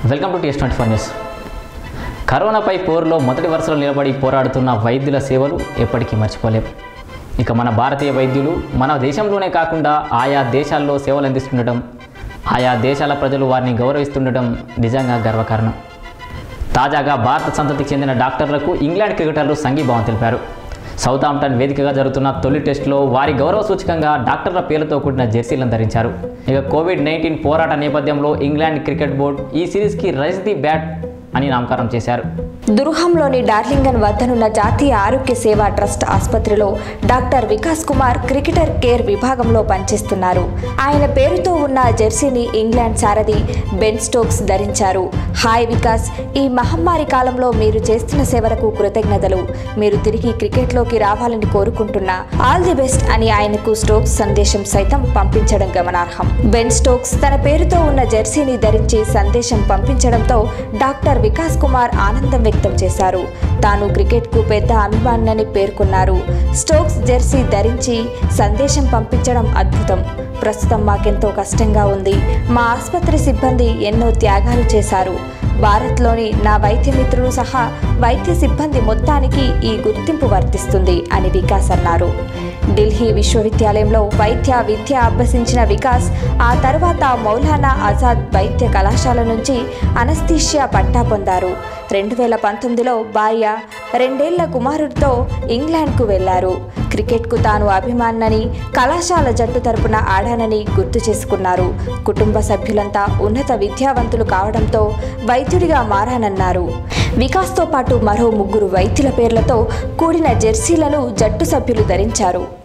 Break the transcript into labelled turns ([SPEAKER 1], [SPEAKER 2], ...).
[SPEAKER 1] welcome to TS twenty four news కరోనాపై పోరులో మొదటి వరుసలో నిలబడి పోరాడుతున్న వైద్యుల సేవలు ఎప్పటికీ మర్చిపోలేం ఇక మన భారతీయ వైద్యులు మన దేశంలోనే కాకుండా ఆయా దేశాల్లో సేవలు అందిస్తుండటం ఆయా దేశాల ప్రజలు వారిని గౌరవిస్తుండటం నిజంగా గర్వకారణం తాజాగా భారత సంతతికి చెందిన డాక్టర్లకు ఇంగ్లాండ్ క్రికెటర్లు సంఘీభావం తెలిపారు సౌత్ ఆంప్టన్ వేదికగా జరుగుతున్న తొలి టెస్టులో వారి గౌరవ సూచకంగా డాక్టర్ల పేర్లతో కూడిన జెర్సీలను ధరించారు ఇక కోవిడ్ నైన్టీన్ పోరాట నేపథ్యంలో ఇంగ్లాండ్ క్రికెట్ బోర్డు ఈ సిరీస్కి రైజ్ ది బ్యాట్ అని నామకరణం చేశారు
[SPEAKER 2] దుర్హంలోని డార్లింగన్ వద్దనున్న జాతీయ ఆరోగ్య సేవా ట్రస్ట్ ఆసుపత్రిలో doctor Vikas Kumar cricketer care విభాగంలో పనిచేస్తున్నారు ఆయన పేరుతో ఉన్న జెర్సీని ఇంగ్లాండ్ సారథి బెన్ స్టోక్స్ ధరించారు హాయ్ వికాస్ ఈ మహమ్మారి కాలంలో మీరు చేస్తున్న సేవలకు కృతజ్ఞతలు మీరు తిరిగి క్రికెట్లోకి రావాలని కోరుకుంటున్నా ఆల్ ది బెస్ట్ అని ఆయనకు స్టోక్స్ సందేశం సైతం పంపించడం గమనార్హం బెన్ స్టోక్స్ తన పేరుతో ఉన్న జెర్సీని ధరించి సందేశం పంపించడంతో డాక్టర్ వికాస్ కుమార్ ఆనందం వ్యక్తం చేశారు తాను క్రికెట్కు పెద్ద అభిమానని పేర్కొన్నారు స్టోక్స్ జెర్సీ ధరించి సందేశం పంపించడం అద్భుతం ప్రస్తుతం మాకెంతో కష్టంగా ఉంది మా ఆసుపత్రి సిబ్బంది ఎన్నో త్యాగాలు చేశారు భారత్లోని నా వైద్య మిత్రులు సహా వైద్య సిబ్బంది మొత్తానికి ఈ గుర్తింపు వర్తిస్తుంది అని వికాస్ అన్నారు ఢిల్లీ విశ్వవిద్యాలయంలో వైద్య విద్య అభ్యసించిన వికాస్ ఆ తర్వాత మౌలానా ఆజాద్ వైద్య కళాశాల నుంచి అనస్థీషియా పట్టా పొందారు రెండు వేల పంతొమ్మిదిలో భార్య రెండేళ్ల కుమారుడితో ఇంగ్లాండ్కు వెళ్లారు క్రికెట్కు తాను అభిమానని కళాశాల జట్టు తరపున ఆడానని గుర్తు చేసుకున్నారు కుటుంబ సభ్యులంతా ఉన్నత విద్యావంతులు కావడంతో వైద్యుడిగా మారానన్నారు వికాస్తో పాటు మరో ముగ్గురు వైద్యుల పేర్లతో కూడిన జెర్సీలను జట్టు సభ్యులు ధరించారు